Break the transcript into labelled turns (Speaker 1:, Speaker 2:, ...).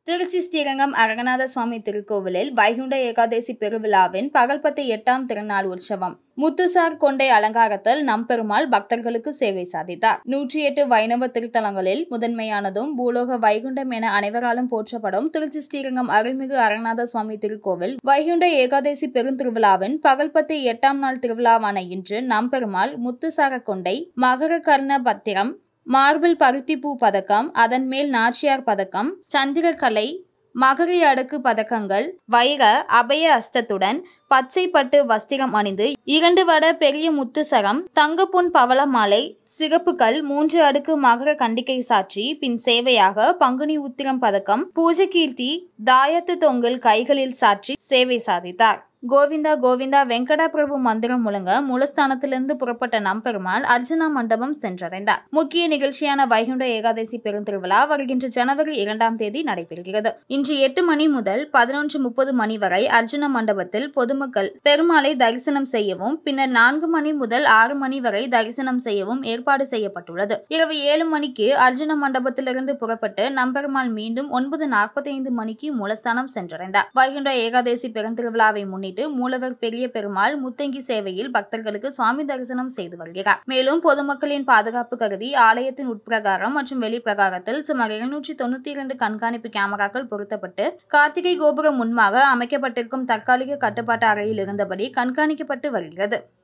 Speaker 1: திருச்சி ஸ்ரீரங்கம் அரங்கநாத சுவாமி திருக்கோவிலில் வைகுண்ட ஏகாதசி பெருவிழாவின் பகல்பத்து எட்டாம் திருநாள் உற்சவம் முத்துசார் கொண்டை அலங்காரத்தில் நம்பெருமாள் பக்தர்களுக்கு சேவை சாதித்தார் நூற்றி எட்டு வைணவ திருத்தலங்களில் முதன்மையானதும் பூலோக வைகுண்டம் என அனைவராலும் போற்றப்படும் திருச்சி ஸ்ரீரங்கம் அருள்மிகு அரங்கநாத சுவாமி திருக்கோவில் வைகுண்ட ஏகாதசி பெருந்திருவிழாவின் பகல்பத்து எட்டாம் நாள் திருவிழாவான இன்று நம்பெருமாள் முத்துசார கொண்டை மகர கர்ண பத்திரம் மார்பிள் பருத்திப்பூ பதக்கம் அதன் மேல் நாச்சியார் பதக்கம் சந்திரகலை மகரி அடுக்கு பதக்கங்கள் வைர அபய அஸ்தத்துடன் பச்சை பட்டு வஸ்திரம் அணிந்து இரண்டு வட பெரிய முத்து சரம் தங்கப்பொன் பவள மாலை சிகப்புகள் மூன்று அடுக்கு மகர கண்டிகை சாட்சி பின் சேவையாக பங்குனி உத்திரம் பதக்கம் பூஜை கீர்த்தி தாயத்து தொங்கல் கைகளில் சாற்றி சேவை சாதித்தார் கோவிந்தா கோவிந்தா வெங்கடா பிரபு மந்திரம் முழங்க மூலஸ்தானத்திலிருந்து புறப்பட்ட நம்பெருமாள் அர்ஜுனா மண்டபம் சென்றடைந்தார் முக்கிய நிகழ்ச்சியான வைகுண்ட ஏகாதசி பெருந்திருவிழா வருகின்ற ஜனவரி இரண்டாம் தேதி நடைபெறுகிறது இன்று எட்டு மணி முதல் பதினொன்று முப்பது மணி வரை அர்ஜுன மண்டபத்தில் பொதுமக்கள் பெருமாளை தரிசனம் செய்யவும் பின்னர் நான்கு மணி முதல் ஆறு மணி வரை தரிசனம் செய்யவும் ஏற்பாடு செய்யப்பட்டுள்ளது இரவு ஏழு மணிக்கு அர்ஜுன மண்டபத்திலிருந்து புறப்பட்டு நம்பெருமாள் மீண்டும் ஒன்பது நாற்பத்தி ஐந்து மணிக்கு மூலஸ்தானம் சென்றடைந்தார் வைகுண்ட ஏகாதசி பெருந்திருவிழாவை முன்னிட்டு மூலவர் பெரிய பெருமாள் முத்தங்கி சேவையில் பக்தர்களுக்கு சுவாமி தரிசனம் செய்து வருகிறார் மேலும் பொதுமக்களின் பாதுகாப்பு கருதி ஆலயத்தின் உட்பிரகாரம் மற்றும் வெளிப்பிரகாரத்தில் சுமார் இருநூற்றி தொண்ணூத்தி இரண்டு கண்காணிப்பு கேமராக்கள் பொருத்தப்பட்டு கார்த்திகை கோபுரம் முன்பாக அமைக்கப்பட்டிருக்கும் தற்காலிக கட்டுப்பாட்டு அறையில் இருந்தபடி கண்காணிக்கப்பட்டு வருகிறது